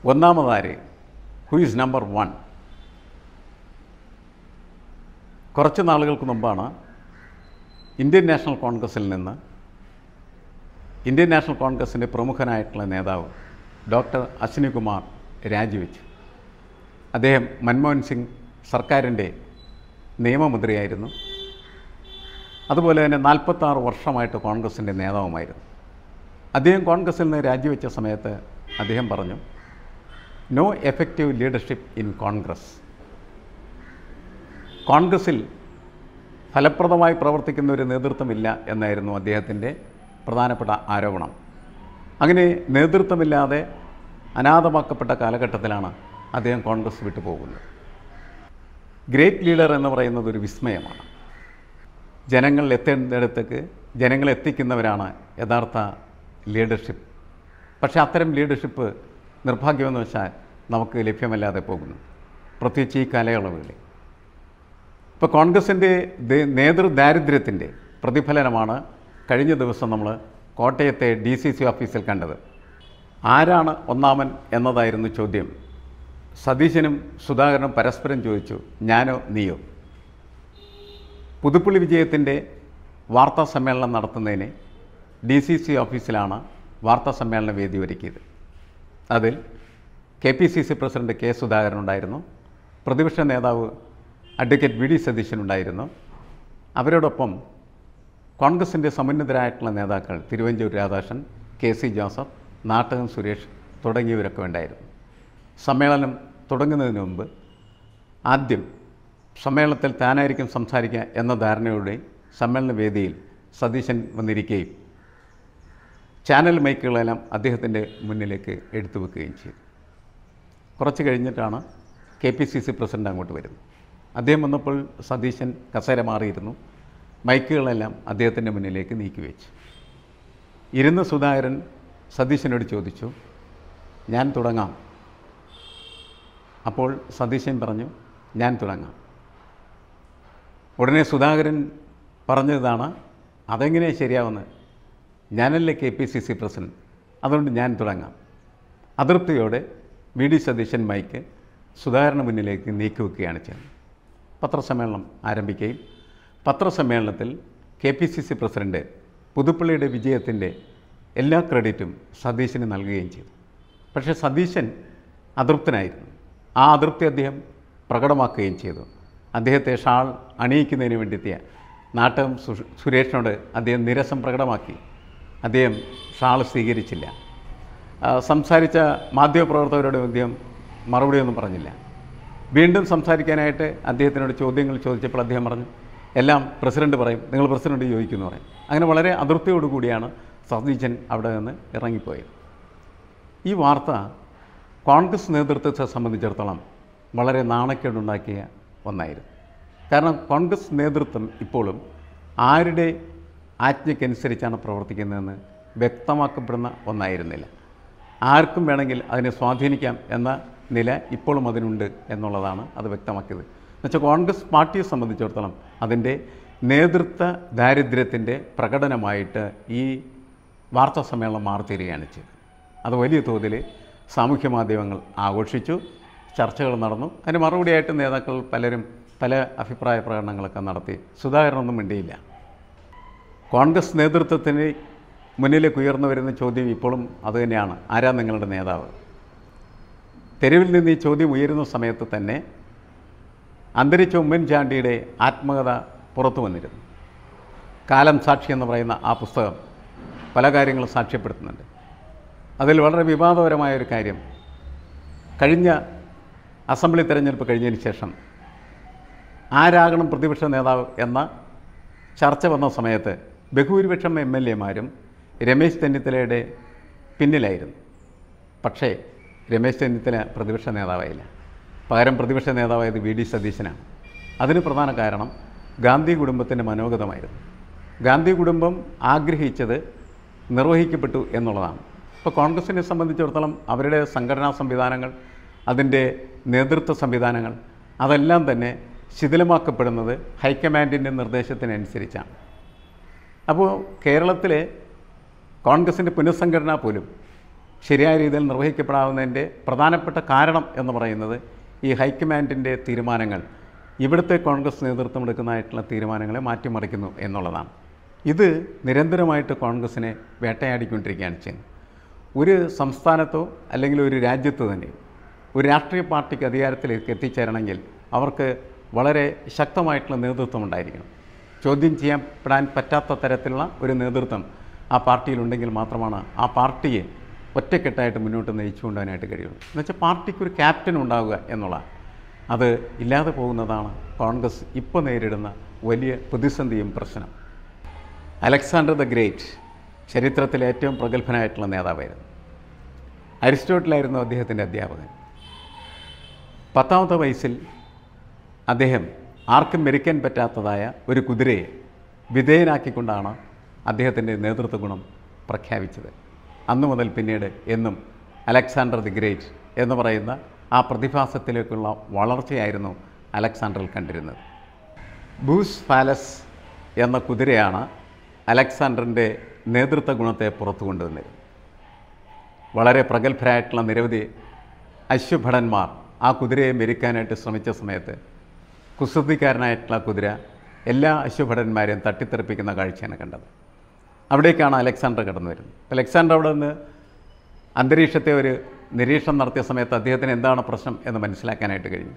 ഒന്നാമതാര് who is number one കുറച്ച് നാളുകൾക്ക് മുമ്പാണ് ഇന്ത്യൻ നാഷണൽ കോൺഗ്രസിൽ നിന്ന് ഇന്ത്യൻ നാഷണൽ കോൺഗ്രസിൻ്റെ പ്രമുഖനായിട്ടുള്ള നേതാവ് ഡോക്ടർ അശ്വിനി കുമാർ രാജിവെച്ചു അദ്ദേഹം മൻമോഹൻ സിംഗ് സർക്കാരിൻ്റെ നിയമമന്ത്രിയായിരുന്നു അതുപോലെ തന്നെ നാൽപ്പത്താറ് വർഷമായിട്ട് കോൺഗ്രസിൻ്റെ നേതാവുമായിരുന്നു അദ്ദേഹം കോൺഗ്രസിൽ നിന്ന് രാജിവെച്ച സമയത്ത് അദ്ദേഹം പറഞ്ഞു no effective leadership in Congress കോൺഗ്രസിൽ ഫലപ്രദമായി പ്രവർത്തിക്കുന്ന ഒരു നേതൃത്വമില്ല എന്നായിരുന്നു അദ്ദേഹത്തിൻ്റെ പ്രധാനപ്പെട്ട ആരോപണം അങ്ങനെ നേതൃത്വമില്ലാതെ അനാഥമാക്കപ്പെട്ട കാലഘട്ടത്തിലാണ് അദ്ദേഹം കോൺഗ്രസ് വിട്ടു പോകുന്നത് ഗ്രേറ്റ് ലീഡർ എന്ന് പറയുന്നത് ഒരു വിസ്മയമാണ് ജനങ്ങളിൽ എത്തേണ്ടിടത്തേക്ക് ജനങ്ങളെ എത്തിക്കുന്നവരാണ് യഥാർത്ഥ ലീഡർഷിപ്പ് പക്ഷേ അത്തരം ലീഡർഷിപ്പ് നിർഭാഗ്യമെന്ന് വെച്ചാൽ നമുക്ക് ലഭ്യമല്ലാതെ പോകുന്നു പ്രത്യേകിച്ച് ഈ കാലയളവുകളിൽ ഇപ്പോൾ കോൺഗ്രസിൻ്റെ ദേ- നേതൃദാരിദ്ര്യത്തിൻ്റെ പ്രതിഫലനമാണ് കഴിഞ്ഞ ദിവസം നമ്മൾ കോട്ടയത്തെ ഡി സി സി ഓഫീസിൽ കണ്ടത് ആരാണ് ഒന്നാമൻ എന്നതായിരുന്നു ചോദ്യം സതീശനും സുധാകരനും പരസ്പരം ചോദിച്ചു ഞാനോ നീയോ പുതുപ്പള്ളി വിജയത്തിൻ്റെ വാർത്താ സമ്മേളനം നടത്തുന്നതിന് ഡി സി സി ഓഫീസിലാണ് വാർത്താ സമ്മേളന വേദി ഒരുക്കിയത് അതിൽ K P C C president K Sudhakaran ഉണ്ടായിരുന്നു പ്രതിപക്ഷ നേതാവ് അഡ്വക്കേറ്റ് വി ഡി സതീശൻ ഉണ്ടായിരുന്നു അവരോടൊപ്പം കോൺഗ്രസിൻ്റെ സമുന്നതരായിട്ടുള്ള നേതാക്കൾ തിരുവഞ്ചൂർ രാധാകൃഷ്ണൻ കെ സി ജോസഫ് നാട്ടകം സുരേഷ് തുടങ്ങിയവരൊക്കെ ഉണ്ടായിരുന്നു സമ്മേളനം തുടങ്ങുന്നതിന് മുമ്പ് ആദ്യം സമ്മേളനത്തിൽ താനായിരിക്കും സംസാരിക്കുക എന്ന ധാരണയോടെ സമ്മേളന വേദിയിൽ സതീശൻ വന്നിരിക്കുകയും ചാനൽ മൈക്കുകളെല്ലാം അദ്ദേഹത്തിൻ്റെ മുന്നിലേക്ക് എടുത്തു വെക്കുകയും ചെയ്തു കുറച്ച് കഴിഞ്ഞിട്ടാണ് K P C C president അങ്ങോട്ട് വരുന്നത് അദ്ദേഹം വന്നപ്പോൾ സതീശൻ കസേര മാറിയിരുന്നു മൈക്കുകളെല്ലാം അദ്ദേഹത്തിൻ്റെ മുന്നിലേക്ക് നീക്കി വെച്ചു ഇരുന്ന് സുധാകരൻ സതീശനോട് ചോദിച്ചു ഞാൻ തുടങ്ങാം അപ്പോൾ സതീശൻ പറഞ്ഞു ഞാൻ തുടങ്ങാം ഉടനെ സുധാകരൻ പറഞ്ഞതാണ് അതെങ്ങനെയാണ് ശരിയാവുന്നത് ഞാനല്ലേ K P C C president അതുകൊണ്ട് ഞാൻ തുടങ്ങാം അതൃപ്തിയോടെ വി ഡി സതീശൻ മൈക്ക് സുധാകരന് മുന്നിലേക്ക് നീക്കിവെക്കുകയാണ് ചെയ്യുന്നത് പത്രസമ്മേളനം ആരംഭിക്കുകയും പത്രസമ്മേളനത്തിൽ K P C C president പുതുപ്പള്ളിയുടെ വിജയത്തിൻ്റെ എല്ലാ ക്രെഡിറ്റും സതീശന് നൽകുകയും ചെയ്തു പക്ഷേ സതീശൻ അതൃപ്തനായിരുന്നു ആ അതൃപ്തി അദ്ദേഹം പ്രകടമാക്കുകയും ചെയ്തു അദ്ദേഹത്തെ ഷാൾ അണിയിക്കുന്നതിന് വേണ്ടിയെത്തിയ നാട്ടകം സു- സുരേഷിനോട് അദ്ദേഹം നിരസം പ്രകടമാക്കി അദ്ദേഹം ഷാൾ സ്വീകരിച്ചില്ല ആ, സംസാരിച്ച മാധ്യമപ്രവർത്തകരോട് അദ്ദേഹം മറുപടിയൊന്നും പറഞ്ഞില്ല വീണ്ടും സംസാരിക്കാനായിട്ട് അദ്ദേഹത്തിനോട് ചോദ്യങ്ങൾ ചോദിച്ചപ്പോൾ അദ്ദേഹം പറഞ്ഞു എല്ലാം പ്രസിഡന്റ് പറയും നിങ്ങൾ പ്രസിഡന്റ് ചോദിക്കുന്നു പറയും അങ്ങനെ വളരെ അതൃപ്തിയോടുകൂടിയാണ് സതീശൻ അവിടെ നിന്ന് ഇറങ്ങിപ്പോയത് ഈ വാർത്ത കോൺഗ്രസ് നേതൃത്വത്തെ സംബന്ധിച്ചിടത്തോളം വളരെ നാണക്കേടുണ്ടാക്കിയ ഒന്നായിരുന്നു കാരണം കോൺഗ്രസ് നേതൃത്വം ഇപ്പോഴും ആരുടെ ആജ്ഞയ്ക്കനുസരിച്ചാണ് പ്രവർത്തിക്കുന്നതെന്ന് വ്യക്തമാക്കപ്പെടുന്ന ഒന്നായിരുന്നില്ല ആർക്കും വേണമെങ്കിൽ അതിനെ സ്വാധീനിക്കാം എന്ന നില ഇപ്പോഴും അതിനുണ്ട് എന്നുള്ളതാണ് അത് വ്യക്തമാക്കിയത് എന്നുവെച്ചാൽ കോൺഗ്രസ് പാർട്ടിയെ സംബന്ധിച്ചിടത്തോളം അതിൻ്റെ നേതൃത്വ ദാരിദ്ര്യത്തിൻ്റെ പ്രകടനമായിട്ട് ഈ വാർത്താ സമ്മേളനം മാറിത്തീരുകയാണ് ചെയ്തത് അത് വലിയ തോതിൽ സാമൂഹ്യ മാധ്യമങ്ങൾ ആഘോഷിച്ചു ചർച്ചകൾ നടന്നു അതിന് മറുപടിയായിട്ട് നേതാക്കൾ പലരും പല അഭിപ്രായ പ്രകടനങ്ങളൊക്കെ നടത്തി സുധാകരനൊന്നും മിണ്ടിയില്ല കോൺഗ്രസ് നേതൃത്വത്തിന് മുന്നിലേക്ക് ഉയർന്നു വരുന്ന ചോദ്യം ഇപ്പോഴും അതുതന്നെയാണ് ആരാ നിങ്ങളുടെ നേതാവ് തെരുവിൽ നിന്ന് ഈ ചോദ്യം ഉയരുന്ന സമയത്ത് തന്നെ അന്തരിച്ച ഉമ്മൻചാണ്ടിയുടെ ആത്മകഥ പുറത്തു വന്നിരുന്നു കാലം സാക്ഷി എന്ന് പറയുന്ന ആ പുസ്തകം പല കാര്യങ്ങളും സാക്ഷ്യപ്പെടുത്തുന്നുണ്ട് അതിൽ വളരെ വിവാദപരമായ ഒരു കാര്യം കഴിഞ്ഞ അസംബ്ലി തെരഞ്ഞെടുപ്പ് കഴിഞ്ഞതിന് ശേഷം ആരാകണം പ്രതിപക്ഷ നേതാവ് എന്ന ചർച്ച വന്ന സമയത്ത് ബഹുഭൂരിപക്ഷം എം എൽ എമാരും രമേശ് ചെന്നിത്തലയുടെ പിന്നിലായിരുന്നു പക്ഷേ രമേശ് ചെന്നിത്തല പ്രതിപക്ഷ നേതാവായില്ല പകരം പ്രതിപക്ഷ നേതാവായത് വി ഡി സതീശനാണ് അതിന് പ്രധാന കാരണം ഗാന്ധി കുടുംബത്തിൻ്റെ മനോഗതമായിരുന്നു ഗാന്ധി കുടുംബം ആഗ്രഹിച്ചത് നിർവഹിക്കപ്പെട്ടു എന്നുള്ളതാണ് ഇപ്പോൾ കോൺഗ്രസിനെ സംബന്ധിച്ചിടത്തോളം അവരുടെ സംഘടനാ സംവിധാനങ്ങൾ അതിൻ്റെ നേതൃത്വ സംവിധാനങ്ങൾ അതെല്ലാം തന്നെ ശിഥിലമാക്കപ്പെടുന്നത് ഹൈക്കമാൻഡിൻ്റെ നിർദ്ദേശത്തിനനുസരിച്ചാണ് അപ്പോൾ കേരളത്തിലെ കോൺഗ്രസിൻ്റെ പുനഃസംഘടന പോലും ശരിയായ രീതിയിൽ നിർവഹിക്കപ്പെടാവുന്നതിൻ്റെ പ്രധാനപ്പെട്ട കാരണം എന്ന് പറയുന്നത് ഈ ഹൈക്കമാൻഡിൻ്റെ തീരുമാനങ്ങൾ ഇവിടുത്തെ കോൺഗ്രസ് നേതൃത്വം എടുക്കുന്നതായിട്ടുള്ള തീരുമാനങ്ങളെ മാറ്റിമറിക്കുന്നു എന്നുള്ളതാണ് ഇത് നിരന്തരമായിട്ട് കോൺഗ്രസിനെ വേട്ടയാടിക്കൊണ്ടിരിക്കുകയാണ് ചെയ്യുന്നത് ഒരു സംസ്ഥാനത്തോ അല്ലെങ്കിൽ ഒരു രാജ്യത്തോ തന്നെ ഒരു രാഷ്ട്രീയ പാർട്ടിക്ക് അധികാരത്തിലേക്ക് എത്തിച്ചേരണമെങ്കിൽ അവർക്ക് വളരെ ശക്തമായിട്ടുള്ള നേതൃത്വം ഉണ്ടായിരിക്കണം ചോദ്യം ചെയ്യപ്പെടാൻ പറ്റാത്ത തരത്തിലുള്ള ഒരു നേതൃത്വം ആ പാർട്ടിയിലുണ്ടെങ്കിൽ മാത്രമാണ് ആ പാർട്ടിയെ ഒറ്റക്കെട്ടായിട്ട് മുന്നോട്ട് നയിച്ചു കൊണ്ടുപോകാനായിട്ട് കഴിയുള്ളൂ എന്നുവെച്ചാൽ പാർട്ടിക്ക് ഒരു ക്യാപ്റ്റൻ ഉണ്ടാവുക എന്നുള്ളതാണ് അത് ഇല്ലാതെ പോകുന്നതാണ് കോൺഗ്രസ് ഇപ്പോൾ നേരിടുന്ന വലിയ പ്രതിസന്ധിയും പ്രശ്നം അലക്സാണ്ടർ ദ ഗ്രേറ്റ് ചരിത്രത്തിലെ ഏറ്റവും പ്രഗത്ഭനായിട്ടുള്ള നേതാവായിരുന്നു അരിസ്റ്റോട്ടിലായിരുന്നു അദ്ദേഹത്തിൻ്റെ അധ്യാപകൻ പത്താമത്തെ വയസ്സിൽ അദ്ദേഹം ആർക്കും മെരിക്കാൻ പറ്റാത്തതായ ഒരു കുതിരയെ വിധേയനാക്കിക്കൊണ്ടാണ് അദ്ദേഹത്തിൻ്റെ നേതൃത്വ ഗുണം പ്രഖ്യാപിച്ചത് അന്നു മുതൽ പിന്നീട് എന്നും അലക്സാണ്ടർ ദി ഗ്രേറ്റ് എന്ന് പറയുന്ന ആ പ്രതിഭാസത്തിലേക്കുള്ള വളർച്ചയായിരുന്നു അലക്സാണ്ടറിൽ കണ്ടിരുന്നത് ബൂസ് പാലസ് എന്ന കുതിരയാണ് അലക്സാണ്ടറിൻ്റെ നേതൃത്വ ഗുണത്തെ പുറത്തു കൊണ്ടുവന്നത് വളരെ പ്രഗത്ഭരായിട്ടുള്ള നിരവധി അശ്വഭടന്മാർ ആ കുതിരയെ മെരിക്കാനായിട്ട് ശ്രമിച്ച സമയത്ത് കുസൃതിക്കാരനായിട്ടുള്ള കുതിര എല്ലാ അശ്വഭടന്മാരെയും തട്ടിത്തെറിപ്പിക്കുന്ന കാഴ്ചയാണ് കണ്ടത് അവിടേക്കാണ് അലക്സാണ്ടർ കടന്നു വരുന്നത് അപ്പോൾ അലക്സാണ്ടർ അവിടെ നിന്ന് അന്തരീക്ഷത്തെ ഒരു നിരീക്ഷണം നടത്തിയ സമയത്ത് അദ്ദേഹത്തിന് എന്താണ് പ്രശ്നം എന്ന് മനസ്സിലാക്കാനായിട്ട് കഴിഞ്ഞു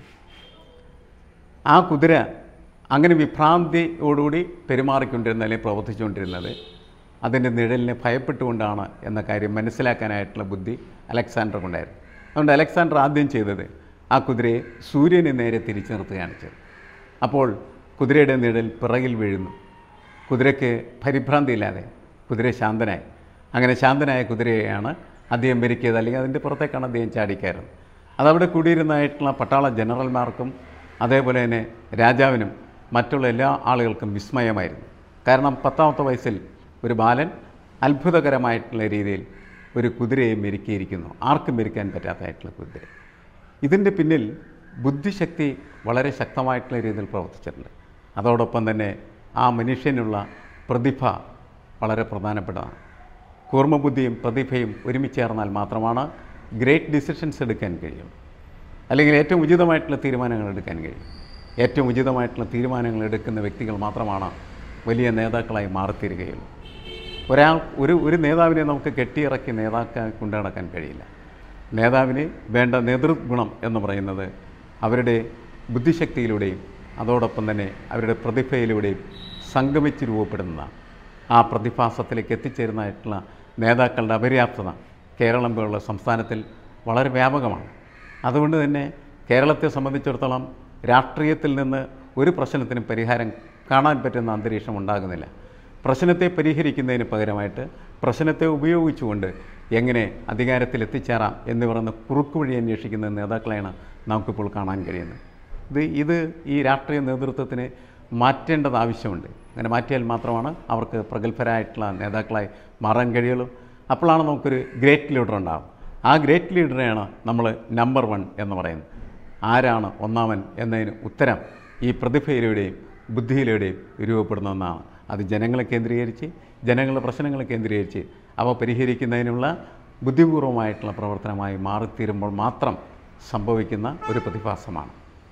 ആ കുതിര അങ്ങനെ വിഭ്രാന്തിയോടുകൂടി പെരുമാറിക്കൊണ്ടിരുന്ന അല്ലെങ്കിൽ പ്രവർത്തിച്ചുകൊണ്ടിരുന്നത് അതിൻ്റെ നിഴലിനെ ഭയപ്പെട്ടുകൊണ്ടാണ് എന്ന കാര്യം മനസ്സിലാക്കാനായിട്ടുള്ള ബുദ്ധി അലക്സാണ്ടർക്കുണ്ടായിരുന്നു അതുകൊണ്ട് അലക്സാണ്ടർ ആദ്യം ചെയ്തത് ആ കുതിരയെ സൂര്യന് നേരെ തിരിച്ചു നിർത്തുകയാണ് ചെയ്തത് അപ്പോൾ കുതിരയുടെ നിഴൽ പിറകിൽ വീഴുന്നു കുതിരയ്ക്ക് പരിഭ്രാന്തിയില്ലാതെ കുതിര ശാന്തനായി അങ്ങനെ ശാന്തനായ കുതിരയെയാണ് അദ്ദേഹം ഭരിക്കിയത് അല്ലെങ്കിൽ അതിൻ്റെ പുറത്തേക്കാണ് അദ്ദേഹം ചാടിക്കയറുന്നത് അതവിടെ കൂടിയിരുന്നതായിട്ടുള്ള പട്ടാള ജനറൽമാർക്കും അതേപോലെ തന്നെ രാജാവിനും മറ്റുള്ള എല്ലാ ആളുകൾക്കും വിസ്മയമായിരുന്നു കാരണം പത്താമത്തെ വയസ്സിൽ ഒരു ബാലൻ അത്ഭുതകരമായിട്ടുള്ള രീതിയിൽ ഒരു കുതിരയെ മെരുക്കിയിരിക്കുന്നു ആർക്കും മെരുക്കാൻ പറ്റാത്തതായിട്ടുള്ള കുതിര ഇതിൻ്റെ പിന്നിൽ ബുദ്ധിശക്തി വളരെ ശക്തമായിട്ടുള്ള രീതിയിൽ പ്രവർത്തിച്ചിട്ടുണ്ട് അതോടൊപ്പം തന്നെ ആ മനുഷ്യനുള്ള പ്രതിഭ വളരെ പ്രധാനപ്പെട്ടതാണ് കൂർമ്മബുദ്ധിയും പ്രതിഭയും ഒരുമിച്ച് ചേർന്നാൽ മാത്രമാണ് ഗ്രേറ്റ് ഡിസിഷൻസ് എടുക്കാൻ കഴിയും അല്ലെങ്കിൽ ഏറ്റവും ഉചിതമായിട്ടുള്ള തീരുമാനങ്ങൾ എടുക്കാൻ കഴിയും ഏറ്റവും ഉചിതമായിട്ടുള്ള തീരുമാനങ്ങൾ എടുക്കുന്ന വ്യക്തികൾ മാത്രമാണ് വലിയ നേതാക്കളായി മാറിത്തീരുകയുള്ളൂ ഒരാൾ ഒരു ഒരു നേതാവിനെ നമുക്ക് കെട്ടിയിറക്കി നേതാക്കാൻ കൊണ്ടു നടക്കാൻ കഴിയില്ല നേതാവിന് വേണ്ട നേതൃഗുണം എന്ന് പറയുന്നത് അവരുടെ ബുദ്ധിശക്തിയിലൂടെയും അതോടൊപ്പം തന്നെ അവരുടെ പ്രതിഭയിലൂടെയും സംഗമിച്ച് രൂപപ്പെടുന്നതാണ് ആ പ്രതിഭാസത്തിലേക്ക് എത്തിച്ചേരുന്നതായിട്ടുള്ള നേതാക്കളുടെ അപര്യാപ്തത കേരളം പോലുള്ള സംസ്ഥാനത്തിൽ വളരെ വ്യാപകമാണ് അതുകൊണ്ട് തന്നെ കേരളത്തെ സംബന്ധിച്ചിടത്തോളം രാഷ്ട്രീയത്തിൽ നിന്ന് ഒരു പ്രശ്നത്തിനും പരിഹാരം കാണാൻ പറ്റുന്ന അന്തരീക്ഷം ഉണ്ടാകുന്നില്ല പ്രശ്നത്തെ പരിഹരിക്കുന്നതിന് പകരമായിട്ട് പ്രശ്നത്തെ ഉപയോഗിച്ചുകൊണ്ട് എങ്ങനെ അധികാരത്തിൽ എത്തിച്ചേരാം എന്ന് പറയുന്ന കുറുക്കുവഴി അന്വേഷിക്കുന്ന നേതാക്കളെയാണ് നമുക്കിപ്പോൾ കാണാൻ കഴിയുന്നത് ഇത് ഇത് ഈ രാഷ്ട്രീയ നേതൃത്വത്തിന് മാറ്റേണ്ടത് ആവശ്യമുണ്ട് അങ്ങനെ മാറ്റിയാൽ മാത്രമാണ് അവർക്ക് പ്രഗത്ഭരായിട്ടുള്ള നേതാക്കളായി മാറാൻ കഴിയുള്ളൂ അപ്പോഴാണ് നമുക്കൊരു ഗ്രേറ്റ് ലീഡർ ഉണ്ടാകും ആ ഗ്രേറ്റ് ലീഡറെയാണ് നമ്മൾ നമ്പർ വൺ എന്ന് പറയുന്നത് ആരാണ് ഒന്നാമൻ എന്നതിന് ഉത്തരം ഈ പ്രതിഭയിലൂടെയും ബുദ്ധിയിലൂടെയും രൂപപ്പെടുന്ന ഒന്നാണ് അത് ജനങ്ങളെ കേന്ദ്രീകരിച്ച് ജനങ്ങളുടെ പ്രശ്നങ്ങളെ കേന്ദ്രീകരിച്ച് അവ പരിഹരിക്കുന്നതിനുള്ള ബുദ്ധിപൂർവമായിട്ടുള്ള പ്രവർത്തനമായി മാറിത്തീരുമ്പോൾ മാത്രം സംഭവിക്കുന്ന ഒരു പ്രതിഭാസമാണ്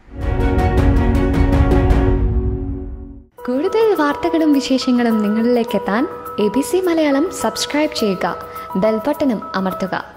കൂടുതൽ വാർത്തകളും വിശേഷങ്ങളും നിങ്ങളിലേക്ക് എത്താൻ A B C Malayalam subscribe ചെയ്യുക ബെൽബട്ടനും അമർത്തുക